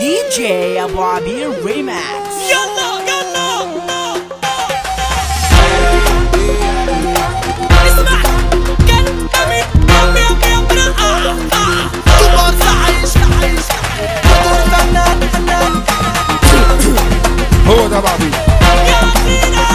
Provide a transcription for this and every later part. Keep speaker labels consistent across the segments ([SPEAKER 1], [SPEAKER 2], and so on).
[SPEAKER 1] دي جي ابو عبير ريماكس
[SPEAKER 2] يلا يلا اسمع كلامي امي امي امي آه آه
[SPEAKER 3] كبار عايش عايش دور فنان فنان
[SPEAKER 4] هو ده بعضيه
[SPEAKER 2] يا فينا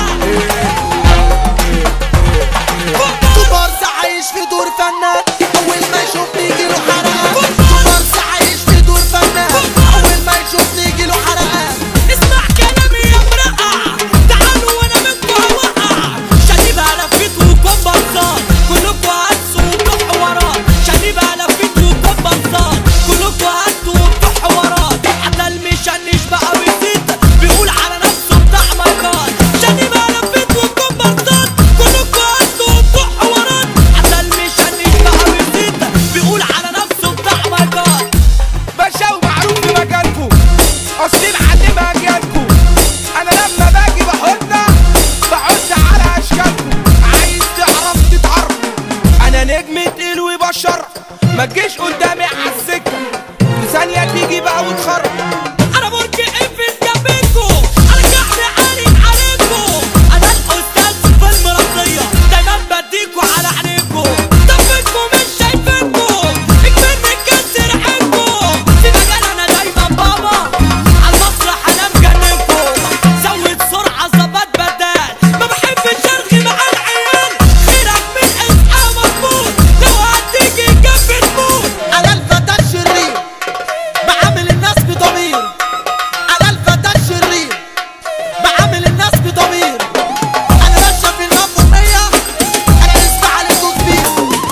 [SPEAKER 3] كبار عايش في دور فنان اول ما يشوفني يجيله حرقان كبار عايش في دور فنان اول ما يشوفني يجيله حرقان
[SPEAKER 2] اسمع كلامي يا مرقع تعالوا وانا منكم هوقع شنيبها لفيت وكومبارسات كلكوا هتسوا وبتوع حوارات شنيبها لفيت وكومبارسات كلكوا هتسوا وبتوع حوارات حتى المشنش بقى بيزيد بيقول على نفسه بتاع ماركات شنيبها لفيت وكومبارسات كلكوا هتسوا وبتوع حوارات حتى المشنش بقى بيزيد بيقول على نفسه بتاع ماركات
[SPEAKER 4] باشا ومعروف في مجالكم اصلي معلم اجيالكم انا لما باجي بحطها بحط على اشكالكم عايز تعرف تتعرف انا نجم تقيل وبشرف ما تجيش قدامي على السكه في ثانيه تيجي بقى وتخرب
[SPEAKER 2] انا برج انفذ جنبكو انا كعب عالي عليكو انا الاستاذ في المرضية دايما بديكو على عينيكو طبكو مش شايفينكو اكملني كسر عينكو في مجال انا دايما بابا على المسرح انا مجننكو زود سرعة ظبط بدال ما بحبش ارغي مع العيال خيرك من اسعى مظبوط لو هتيجي جنبي تموت
[SPEAKER 3] انا الفتى الشرير بعامل الناس بضمير انا الفتى الشرير بعامل الناس بضمير انا ماشيه في المفهوميه انا اسمع عليكم كبير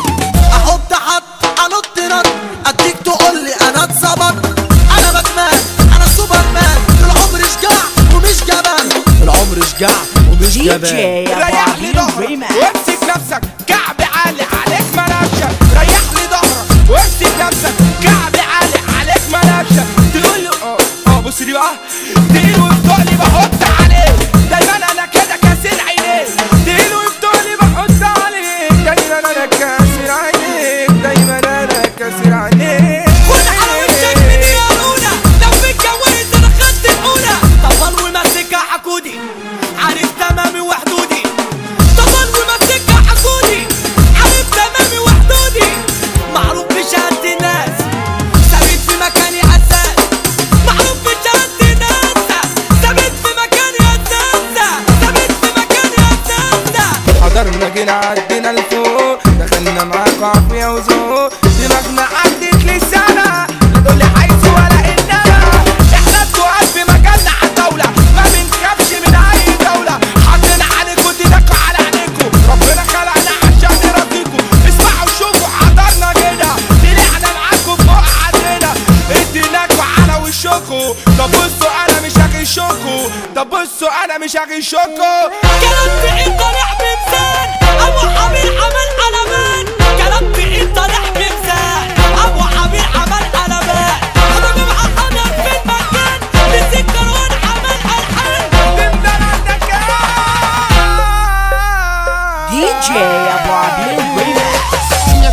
[SPEAKER 3] احط حط انط نط اديك تقول لي انا اتظبط انا باتمان انا سوبرمان العمر شجاع ومش جبان العمر شجاع ومش
[SPEAKER 1] دي جي ابو
[SPEAKER 4] ريح لي
[SPEAKER 1] عبير
[SPEAKER 4] ظهرك
[SPEAKER 1] ريماكس
[SPEAKER 4] وامسك نفسك كعب عالي عليك مناقشة ريح لي ظهرك وامسك نفسك كعب عالي عليك مناقشة تقول له اه اه بص دي بقى تقيل وبتقلي بحط عليه دايما انا كده كاسر عينيك تقيل وبتقلي بحط عليك دايما انا كاسر عينيك دايما انا كاسر عينيك
[SPEAKER 2] خد على وشك من يا رونا لو متجوز انا خدت الاولى طبل ومسكها حكودي عارف تمامي وحدودي طبل ومسكها حكودي عارف تمامي وحدودي معروف بشهادة الناس ثابت في مكاني اساس معروف بشهادة الناس ثابت في مكاني اساس ثابت في مكاني اساس
[SPEAKER 4] حضرنا جينا عدينا لفوق دخلنا معاكوا عافية وذوق دماغنا عدت لسنة تقول لي عايز ولا انما احنا التقال في مجالنا عالدولة ما بنخافش من اي دولة حطينا عليكوا تدكوا على عينيكوا ربنا خلقنا عشان نرضيكوا اسمعوا شوفوا حضرنا جينا طلعنا معاكوا فوق عننا اديناكوا على وشكوا طب بصوا انا مش هغشكوا طب بصوا انا مش هغشكوا
[SPEAKER 2] كلام تقيل طالع بلسان ابو حميد عمل